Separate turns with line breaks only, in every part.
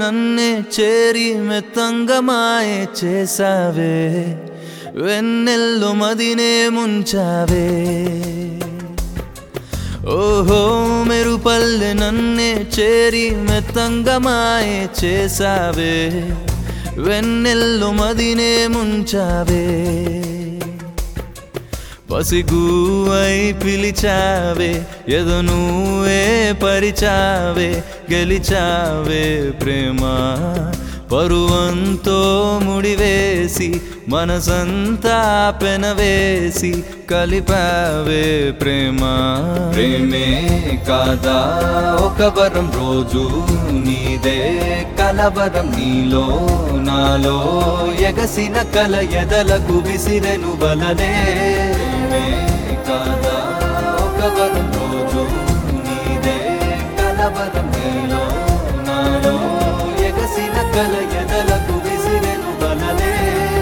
నన్నే చేరి మెత్తంగా మాయే చేసావే వెన్నెల్లు మదినే ముంచావే ఓహో మెరుపల్లె నన్నే చేరి మెత్తంగా మాయే చేసావే వెన్నెల్లు మదినే ముంచావే పసిగువై పిలిచావే ఎదు నువ్వే పరిచావే గెలిచావే ప్రేమ పరువంతో ముడివేసి మనసంతా పెనవేసి కలిపావే ప్రేమ ప్రేమే కాదా ఒక వరం రోజు నీదే కలవరం నీలో నాలో ఎగసిన కల ఎదలకు విసిరెను బలనే ప్రేమే కాదా ఒక వరం రోజు నీదే కలవరం నీలో నాలో ఎగసిన కల ఎదలకు విసిరెను బలనే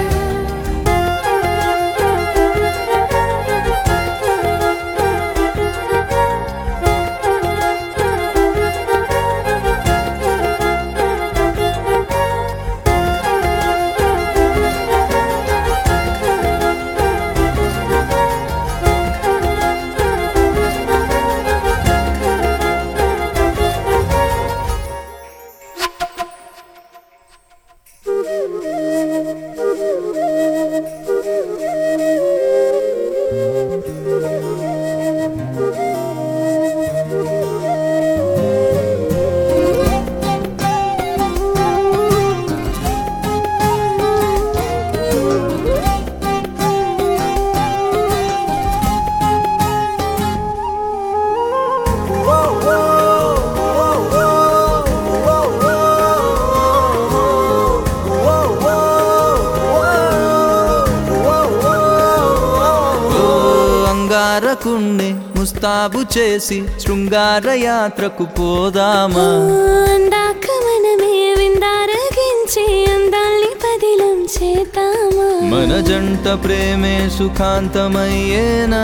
ఓ అంగారకుణ్ణి ముస్తాబు చేసి శృంగార యాత్రకు పోదామా
అందాక మనమే విందారగించి అందాల్ని పదిలం చేతామా
మన జంట ప్రేమే సుఖాంతమయ్యేనా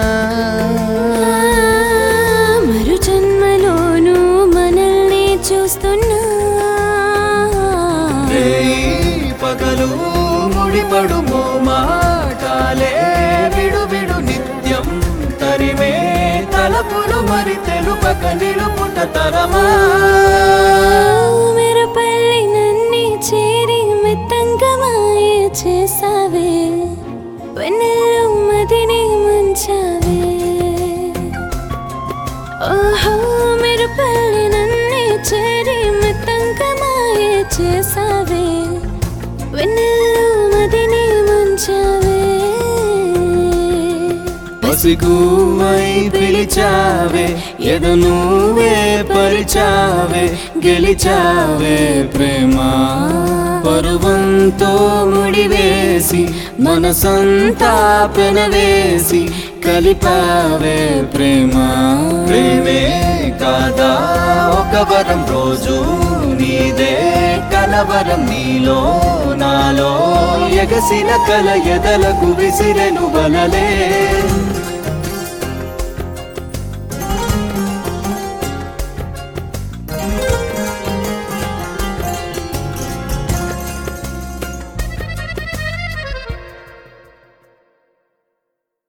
మరు జన్మలోనూ మనల్ని చూస్తున్నా
రేయి పగలు ముడిపడు మాటాలే విడు విడు నిత్యం తరిమే తలపులు మరి తెలుపక నిలుపుట తరమా
మెరుపల్లి నన్ని చేరి మెత్తంగా మాయ చేసావే వెన్నెల్లో మదిని ముంచావే ఓహో మెరుపల్లి నన్ని చేరి మెత్తంగా మాయ చేసావే వెన్నెల్లో మదిని ముంచావే
పసిగువై పిలిచావే ఎద నువ్వే పరిచావే గెలిచావే ప్రేమ పరువంతో ముడివేసి మనసంతా పెనవేసి కలిపావే ప్రేమ ప్రేమే కాదా ఒక వరం రోజు నీదే కలవరం నీలో నాలో ఎగసిన కల ఎదలకు విసిరెను బలలే